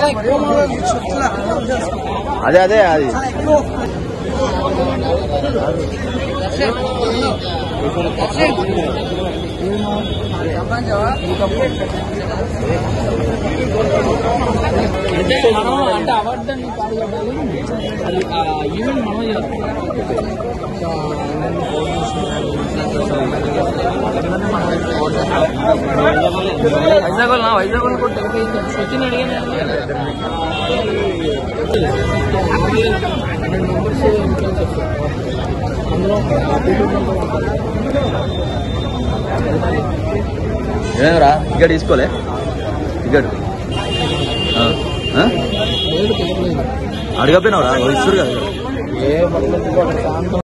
ఎక్కువ మోడల్ చెప్తున్నా అదే అదే అది చాలా ఎక్కువ అంటే మనం అంటే అబద్ధాన్ని పాల్గొనాలి అది ఆ ఈవెంట్ మనం చేస్తాం వైజాగ్ వాళ్ళు వైజాగ్ వాళ్ళు కూడా తెలియదు సచిన్ అడిగాను హండ్రెడ్ మెంబర్స్ అందులో ఏమరా టికెట్ తీసుకోలే టికెట్ ఆ, ఆ? లేదు పేరు లేదు అడగపోయినావురా ఇస్తారు కదా ఏ పర్లేదు